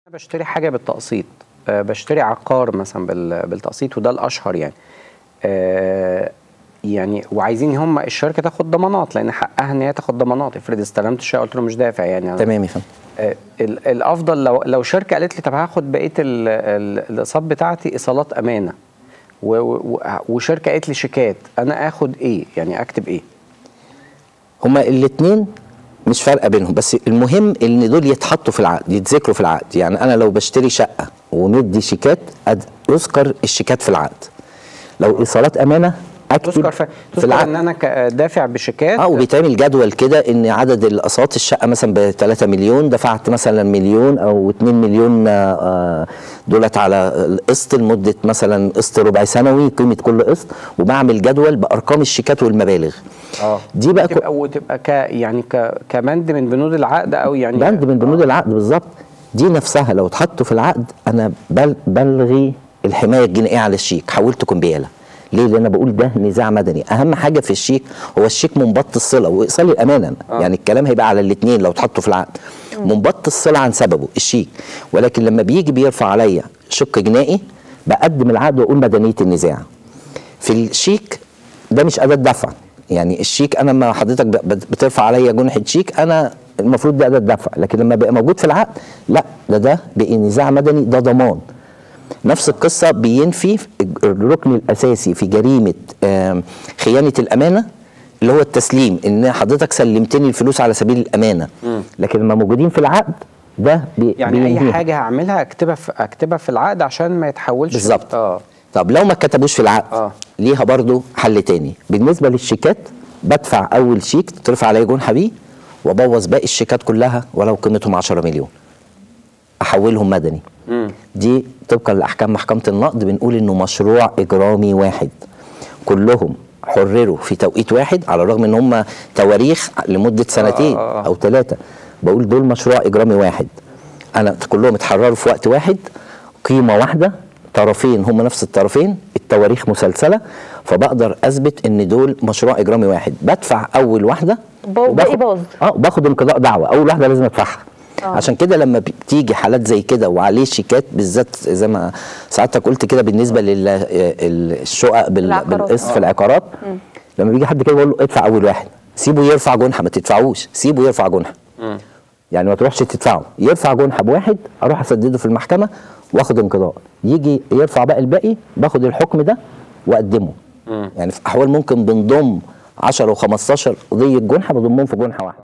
بشتري حاجه بالتقسيط آه، بشتري عقار مثلا بال- بالتقسيط وده الاشهر يعني آه، يعني وعايزين هم الشركه تاخد ضمانات لان حقها ان هي تاخد ضمانات افرض استلمت الشقه قلت له مش دافع يعني أنا- تمام يا فندم آه، ال- الافضل لو لو شركه قالت لي طب هاخد بقيه ال- ال- الاقساط بتاعتي ايصالات امانه و- و- وشركه قالت لي شيكات انا اخد ايه يعني اكتب ايه هما الاثنين مش فارقه بينهم بس المهم ان دول يتحطوا في العقد يتذكروا في العقد يعني انا لو بشتري شقه ومدي شيكات أد- يذكر الشيكات في العقد لو ايصالات امانه اكتب تذكر في, في تذكر العقد ان انا ك- دافع بشيكات اه وبيتعمل جدول كده ان عدد الاقساط الشقه مثلا ب 3 مليون دفعت مثلا مليون او 2 مليون آه، آه، دولت على القسط لمده مثلا قسط ربع سنوي قيمه كل قسط وبعمل جدول بارقام الشيكات والمبالغ اه دي بقى تبقى وتبقى ك يعني ك كبند من بنود العقد او يعني بند من بنود العقد بالظبط دي نفسها لو اتحطوا في العقد انا بل بلغي الحمايه الجنائيه على الشيك حولته كمبياله ليه؟ لان انا بقول ده نزاع مدني اهم حاجه في الشيك هو الشيك منبط الصله وايصال الامانه آه. يعني الكلام هيبقى على الاثنين لو اتحطوا في العقد منبط الصله عن سببه الشيك ولكن لما بيجي بيرفع عليا شق جنائي بقدم العقد واقول مدنيه النزاع في الشيك ده مش اداه دفع يعني الشيك انا لما حضرتك ب- بت- بترفع عليا جنحه شيك انا المفروض ده اداه دفع لكن لما بقى موجود في العقد لا ده ده بقى نزاع مدني ده ضمان نفس القصه بينفي الركن الاساسي في جريمه آم، خيانه الامانه اللي هو التسليم ان حضرتك سلمتني الفلوس على سبيل الامانه لكن لما موجودين في العقد ده بي يعني اي بينهيها. حاجه هعملها اكتبها في اكتبها في العقد عشان ما يتحولش بالظبط اه طب لو ما كتبوش في العقد آه. ليها برضو حل تاني بالنسبه للشيكات بدفع اول شيك ترفع عليا جنحه بيه وابوظ باقي الشيكات كلها ولو قيمتهم 10 مليون احولهم مدني مم. دي طبقا لاحكام محكمه النقد بنقول انه مشروع اجرامي واحد كلهم حرروا في توقيت واحد على الرغم ان هم تواريخ لمده سنتين آه. او ثلاثه بقول دول مشروع اجرامي واحد انا كلهم اتحرروا في وقت واحد قيمه واحده طرفين هم نفس الطرفين التواريخ مسلسله فبقدر اثبت ان دول مشروع اجرامي واحد بدفع اول واحده باقي وباخد- باظ. اه باخد انقضاء دعوه اول واحده لازم ادفعها آه. عشان كده لما بتيجي حالات زي كده وعليه شيكات بالذات زي ما سعادتك قلت كده بالنسبه للشقق العقارات. بالقسط في العقارات لما بيجي حد كده بقول له ادفع اول واحد سيبه يرفع جنحه ما تدفعوش سيبه يرفع جنحه يعني ما تروحش تدفعه يرفع جنحه بواحد اروح اسدده في المحكمه واخد انقضاء يجي يرفع بقى الباقي باخد الحكم ده واقدمه يعني في احوال ممكن بنضم 10 و15 قضيه جنحه بضمهم في جنحه واحده